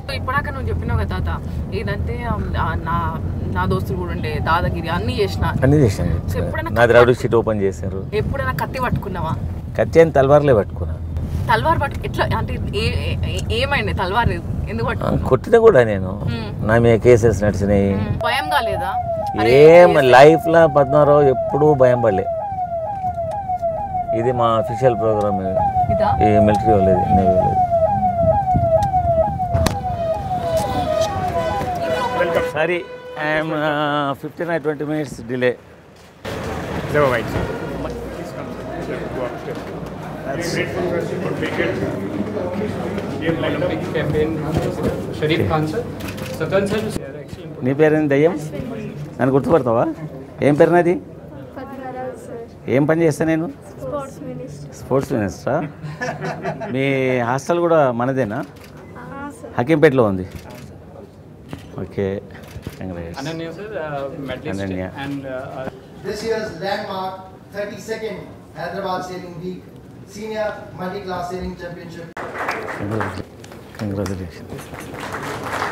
ఇప్పటిదాకా నువ్వు చెప్పినావు కదా తాత ఏదంటే ఆ, నా నా దోస్తులు కూడా ఉండే దాదాగిరి అన్ని చేసిన అన్నీ చేశాను సో ఎప్పుడైనా నాది రౌడీ షీట్ ఓపెన్ చేశారు ఎప్పుడైనా కత్తి పట్టుకున్నావా కత్తి అని తలవారులే పట్టుకున్నా తల్వార్ పట్టు ఎట్లా అంటే ఏ- ఏ- ఏ- ఏమైంది తల్వార్ ఎందుకు ఆ, పట్టుకున్నావు కొట్టిన కూడా నేను మ్మ్. నా మీద కేసెస్ నడిచినాయి మ్మ్. భయం కాలేదా ఏం లైఫ్లో పద్మారావు ఎప్పుడూ భయం పడలే ఇది మా అఫీషియల్ ప్రోగ్రామ్ ఇదా ఈ మిలిటరీ వాళ్ళది నేవీ వాళ్ళది sorry I'm fifteen or twenty minutes delay Never mind, sir. Please come, sir. Go upstairs. Very grateful, sir. You could make it. Game lined up. Olympic campaign president, Sharif Khan sir. Satan sir, they are excellent. నీ పేరేంటి దయ్యం నన్ను గుర్తుపడతావా ఏం పేరు నాది Padmaraju sir ఏం పని చేస్తా నేను స్పోర్ట్స్ మినిస్టర్ స్పోర్ట్స్ మినిస్టరా మీ హాస్టల్ కూడా మనదేనా సార్ హకీంపేటలో ఉంది okay congrats Ananya sir, uh, medalist Ananya. and uh, This year's landmark 32nd Hyderabad Sailing Week Senior Multi-Class Sailing Championship congratulation